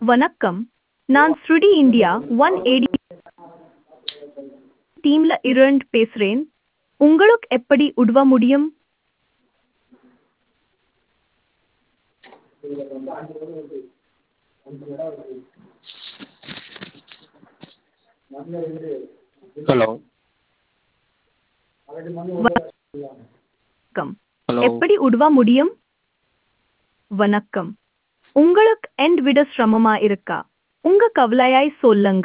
வணக்கம் நான் ஸ்ருடி இந்தியா ஒன் எயிட்டி டீம்ல இருந்து பேசுறேன் உங்களுக்கு எப்படி உதவ முடியும் ஹலோ வணக்கம் ஹலோ எப்படி உதவ முடியும் வணக்கம் உங்களுக்கு எண்ட் விட சிரமமா இருக்கா உங்க கவலையாய் சொல்லுங்க